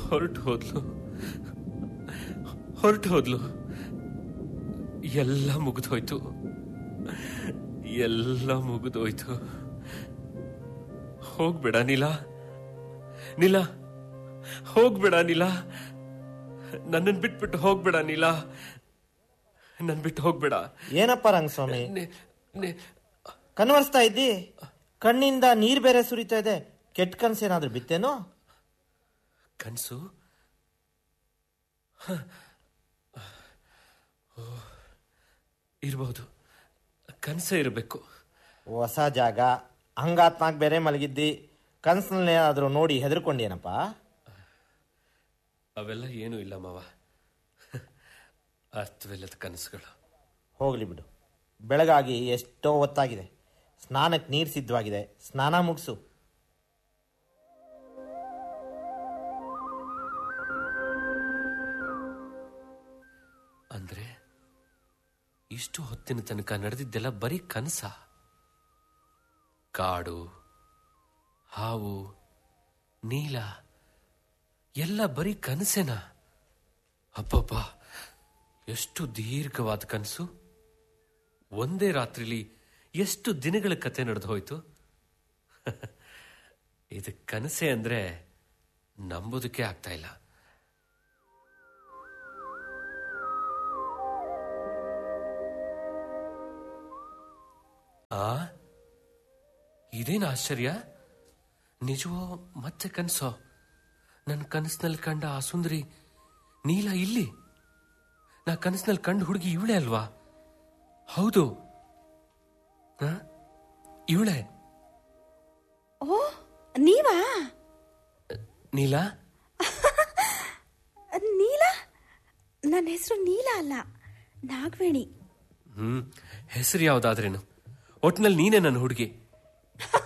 ಹೊರಟು ಹೋದ್ಲು ಹೊರಟು ಹೋದ್ಲು ಎಲ್ಲ ಮುಗಿದೋಯ್ತು ಎಲ್ಲ ಮುಗಿದೋಯ್ತು ಹೋಗ್ಬೇಡ ನೀಲ ನೀಲ ಹೋಗ್ಬೇಡ ನೀಲ ನನ್ನನ್ ಬಿಟ್ಬಿಟ್ಟು ಹೋಗ್ಬೇಡ ನೀಲ ನನ್ ಬಿಟ್ಟು ಹೋಗ್ಬೇಡ ಏನಪ್ಪ ರಂಗಸ್ವಾಮಿ ನೆ- ನೆ- ಕನ್ವರ್ಸ್ತಾ ಇದ್ದಿ ಕಣ್ಣಿಂದ ನೀರ್ ಬೇರೆ ಸುರಿತಾ ಇದೆ ಕೆಟ್ಟ ಕನ್ಸೇನಾದ್ರೂ ಬಿತ್ತೇನೋ ಕನ್ಸು ಇರ್ಬೋದು ಕನ್ಸೇ ಇರಬೇಕು ಹೊಸ ಜಾಗ ಹಂಗಾತ್ನಾಗ್ ಬೇರೆ ಮಲಗಿದ್ದಿ ಕನ್ಸ್ನಲ್ಲಿ ಏನಾದ್ರೂ ನೋಡಿ ಹೆದರ್ಕೊಂಡೇನಪ್ಪ ಅವೆಲ್ಲ ಏನೂ ಇಲ್ಲ ಮಾವ ಅರ್ಥವಿಲ್ಲದ ಕನಸುಗಳು ಹೋಗ್ಲಿ ಬಿಡು ಬೆಳಗಾಗಿ ಎಷ್ಟೋ ಹೊತ್ತಾಗಿದೆ ಸ್ನಾನಕ್ಕೆ ನೀರು ಸಿದ್ಧವಾಗಿದೆ ಸ್ನಾನ ಮುಗಿಸು ಅಂದ್ರೆ ಇಷ್ಟು ಹೊತ್ತಿನ ತನಕ ನಡೆದಿದ್ದೆಲ್ಲ ಬರೀ ಕನಸ ಕಾಡು ಹಾವು ನೀಲ ಎಲ್ಲ ಬರೀ ಕನಸೇನ ಅಪ್ಪಪ್ಪ ಎಷ್ಟು ದೀರ್ಘವಾದ ಕನಸು ಒಂದೇ ರಾತ್ರಿಲಿ ಎಷ್ಟು ದಿನಗಳ ಕತೆ ನಡೆದು ಹೋಯ್ತು ಇದು ಕನಸೆ ಅಂದ್ರೆ ನಂಬೋದಕ್ಕೆ ಆಗ್ತಾ ಇಲ್ಲ ಆ ಇದೇನು ಆಶ್ಚರ್ಯ ನಿಜವೋ ಮತ್ತೆ ಕನಸೋ ನನ್ನ ಕನಸಿನಲ್ಲಿ ಕಂಡ ಆ ಸುಂದರಿ ನೀಲ ಇಲ್ಲಿ ನಾ ಕನಸಿನಲ್ಲಿ ಕಂಡು ಹುಡುಗಿ ಇವಳೆ ಅಲ್ವಾ ಹೌದು ಇವಳೆ ಓ ನೀವಾ ನೀಲ ನೀಲ ನನ್ನ ಹೆಸರು ನೀಲ ಅಲ್ಲ ನಾಗವೇಣಿ ಹ್ಮ್ ಹೆಸರು ಯಾವ್ದಾದ್ರೇನು ಒಟ್ನಲ್ಲಿ ನೀನೇ ನನ್ನ ಹುಡುಗಿ